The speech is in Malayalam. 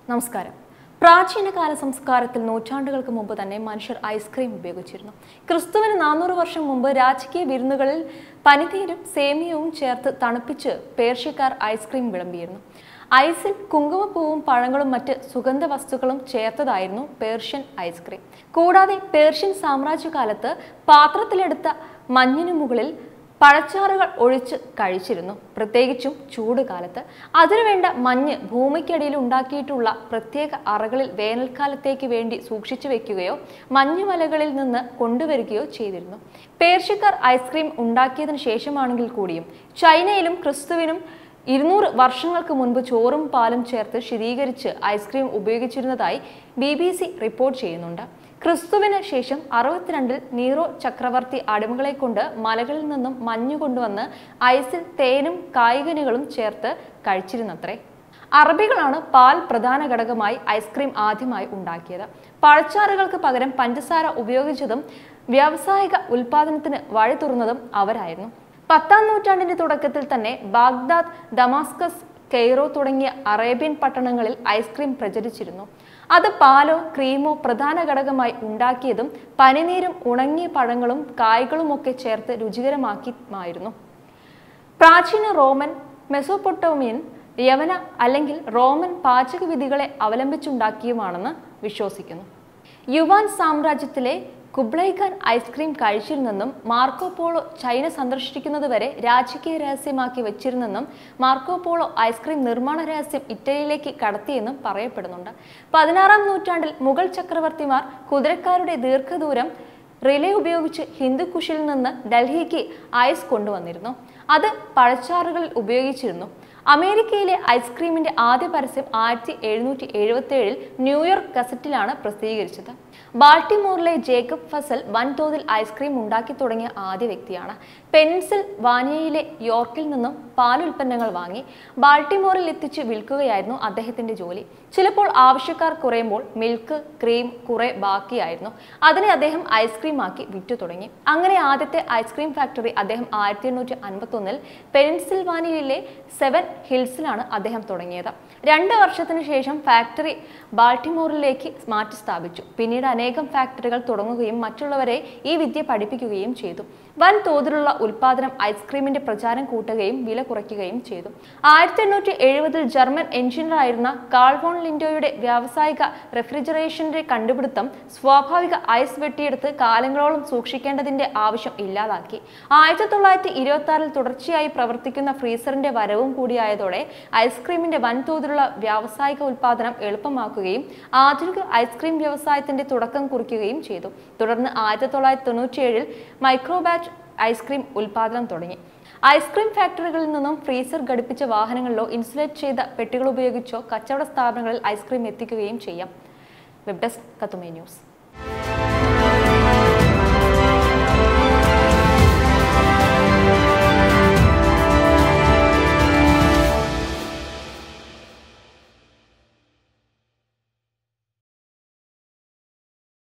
നമസ്കാരം പ്രാചീനകാല സംസ്കാരത്തിൽ നൂറ്റാണ്ടുകൾക്ക് മുമ്പ് തന്നെ മനുഷ്യർ ഐസ്ക്രീം ഉപയോഗിച്ചിരുന്നു ക്രിസ്തുവിന് നാനൂറ് വർഷം മുമ്പ് രാജകീയ വിരുന്നുകളിൽ പനിനീരും സേമിയവും ചേർത്ത് തണുപ്പിച്ച് പേർഷ്യക്കാർ ഐസ്ക്രീം വിളമ്പിയിരുന്നു ഐസിൽ കുങ്കുമപ്പൂവും പഴങ്ങളും മറ്റ് സുഗന്ധ വസ്തുക്കളും ചേർത്തതായിരുന്നു പേർഷ്യൻ ഐസ്ക്രീം കൂടാതെ പേർഷ്യൻ സാമ്രാജ്യകാലത്ത് പാത്രത്തിലെടുത്ത മഞ്ഞിനു മുകളിൽ പഴച്ചാറുകൾ ഒഴിച്ച് കഴിച്ചിരുന്നു പ്രത്യേകിച്ചും ചൂട് കാലത്ത് അതിനുവേണ്ട മഞ്ഞ് ഭൂമിക്കടിയിൽ ഉണ്ടാക്കിയിട്ടുള്ള പ്രത്യേക അറകളിൽ വേനൽക്കാലത്തേക്ക് വേണ്ടി സൂക്ഷിച്ചു വെക്കുകയോ മഞ്ഞുമലകളിൽ നിന്ന് കൊണ്ടുവരികയോ ചെയ്തിരുന്നു പേർഷ്യക്കാർ ഐസ്ക്രീം ഉണ്ടാക്കിയതിനു ശേഷമാണെങ്കിൽ കൂടിയും ചൈനയിലും ക്രിസ്തുവിനും ഇരുന്നൂറ് വർഷങ്ങൾക്ക് മുൻപ് ചോറും പാലും ചേർത്ത് ശീതീകരിച്ച് ഐസ്ക്രീം ഉപയോഗിച്ചിരുന്നതായി ബി ബി സി റിപ്പോർട്ട് ചെയ്യുന്നുണ്ട് ക്രിസ്തുവിന് ശേഷം അറുപത്തിരണ്ടിൽ നീറോ ചക്രവർത്തി അടിമകളെ കൊണ്ട് മലകളിൽ നിന്നും മഞ്ഞു കൊണ്ടുവന്ന് ഐസിൽ തേനും കായികനികളും ചേർത്ത് കഴിച്ചിരുന്നത്രേ അറബികളാണ് പാൽ പ്രധാന ഘടകമായി ഐസ്ക്രീം ആദ്യമായി ഉണ്ടാക്കിയത് പഴച്ചാറുകൾക്ക് പകരം പഞ്ചസാര ഉപയോഗിച്ചതും വ്യാവസായിക ഉൽപാദനത്തിന് വഴി തുറന്നതും അവരായിരുന്നു പത്താം നൂറ്റാണ്ടിന്റെ തുടക്കത്തിൽ തന്നെ ബാഗ്ദാദ് ദമാസ്കസ് കെയ്റോ തുടങ്ങിയ അറേബ്യൻ പട്ടണങ്ങളിൽ ഐസ്ക്രീം പ്രചരിച്ചിരുന്നു അത് പാലോ ക്രീമോ പ്രധാന ഘടകമായി ഉണ്ടാക്കിയതും പനിനീരും ഉണങ്ങിയ പഴങ്ങളും കായ്കളുമൊക്കെ ചേർത്ത് രുചികരമാക്കിയുമായിരുന്നു പ്രാചീന റോമൻ മെസോപ്പൊട്ടോമിയൻ യവന അല്ലെങ്കിൽ റോമൻ പാചകവിധികളെ അവലംബിച്ചുണ്ടാക്കിയുമാണെന്ന് വിശ്വസിക്കുന്നു യുവാൻ സാമ്രാജ്യത്തിലെ കുബ്ലൈ ഖാൻ ഐസ്ക്രീം കഴിച്ചിരുന്നെന്നും മാർക്കോ പോളോ ചൈന സന്ദർശിക്കുന്നതുവരെ രാജകീയ രഹസ്യമാക്കി വെച്ചിരുന്നെന്നും മാർക്കോ പോളോ ഐസ്ക്രീം നിർമ്മാണ രഹസ്യം ഇറ്റലിയിലേക്ക് കടത്തിയെന്നും പറയപ്പെടുന്നുണ്ട് പതിനാറാം നൂറ്റാണ്ടിൽ മുഗൾ ചക്രവർത്തിമാർ കുതിരക്കാരുടെ ദീർഘദൂരം റിലേ ഉപയോഗിച്ച് ഹിന്ദുക്കുഷിൽ നിന്ന് ഡൽഹിക്ക് ഐസ് കൊണ്ടുവന്നിരുന്നു അത് പഴച്ചാറുകളിൽ ഉപയോഗിച്ചിരുന്നു അമേരിക്കയിലെ ഐസ്ക്രീമിന്റെ ആദ്യ പരസ്യം ആയിരത്തി എഴുന്നൂറ്റി എഴുപത്തി ഏഴിൽ ന്യൂയോർക്ക് ഗസറ്റിലാണ് പ്രസിദ്ധീകരിച്ചത് ബാൾട്ടിമോറിലെ ജേക്കബ് ഫസൽ വൻതോതിൽ ഐസ്ക്രീം ഉണ്ടാക്കി തുടങ്ങിയ ആദ്യ വ്യക്തിയാണ് പെൻസിൽ വാനിയയിലെ യോർക്കിൽ നിന്നും പാലുൽപ്പന്നങ്ങൾ വാങ്ങി ബാൾട്ടിമോറിൽ എത്തിച്ച് വിൽക്കുകയായിരുന്നു അദ്ദേഹത്തിന്റെ ജോലി ചിലപ്പോൾ ആവശ്യക്കാർ കുറയുമ്പോൾ മിൽക്ക് ക്രീം കുറെ ബാക്കിയായിരുന്നു അതിനെ അദ്ദേഹം ഐസ്ക്രീം ആക്കി വിറ്റു തുടങ്ങി അങ്ങനെ ആദ്യത്തെ ഐസ്ക്രീം ഫാക്ടറി അദ്ദേഹം ആയിരത്തി എണ്ണൂറ്റി അൻപത്തി ഒന്നിൽ പെൻസിൽവാനിയയിലെ സെവൻ ഹിൽസിലാണ് അദ്ദേഹം തുടങ്ങിയത് രണ്ട് വർഷത്തിന് ശേഷം ഫാക്ടറി ബാൾട്ടിമോറിലേക്ക് മാറ്റി സ്ഥാപിച്ചു പിന്നീട് അനേകം ഫാക്ടറികൾ തുടങ്ങുകയും മറ്റുള്ളവരെ ഈ വിദ്യ പഠിപ്പിക്കുകയും ചെയ്തു വൻ തോതിലുള്ള ഉൽപാദനം ഐസ്ക്രീമിന്റെ പ്രചാരം കൂട്ടുകയും വില കുറയ്ക്കുകയും ചെയ്തു ആയിരത്തി എണ്ണൂറ്റി എഴുപതിൽ ജർമ്മൻ എഞ്ചിനീയറായിരുന്ന കാൾവോൺ ലിൻഡോയുടെ വ്യാവസായിക റെഫ്രിജറേഷന്റെ കണ്ടുപിടുത്തം സ്വാഭാവിക ഐസ് വെട്ടിയെടുത്ത് കാലങ്ങളോളം സൂക്ഷിക്കേണ്ടതിന്റെ ആവശ്യം ഇല്ലാതാക്കി ആയിരത്തി തൊള്ളായിരത്തി ഇരുപത്തി ആറിൽ തുടർച്ചയായി പ്രവർത്തിക്കുന്ന ഫ്രീസറിന്റെ വരവും കൂടിയായതോടെ ഐസ്ക്രീമിന്റെ വൻതോതിലുള്ള വ്യാവസായിക ഉൽപാദനം എളുപ്പമാക്കുകയും ആധുനിക ഐസ്ക്രീം വ്യവസായത്തിന്റെ തുടക്കം കുറിക്കുകയും ചെയ്തു തുടർന്ന് ആയിരത്തി തൊള്ളായിരത്തി തൊണ്ണൂറ്റിയേഴിൽ മൈക്രോബാച്ച് ഐസ്ക്രീം ഉൽപാദനം തുടങ്ങി ഐസ്ക്രീം ഫാക്ടറികളിൽ നിന്നും ഫ്രീസർ ഘടിപ്പിച്ച വാഹനങ്ങളിലോ ഇൻസുലേറ്റ് ചെയ്ത പെട്ടികൾ ഉപയോഗിച്ചോ കച്ചവട സ്ഥാപനങ്ങളിൽ ഐസ്ക്രീം എത്തിക്കുകയും ചെയ്യാം വെബ് ഡെസ്ക് കത്തുമേ ന്യൂസ്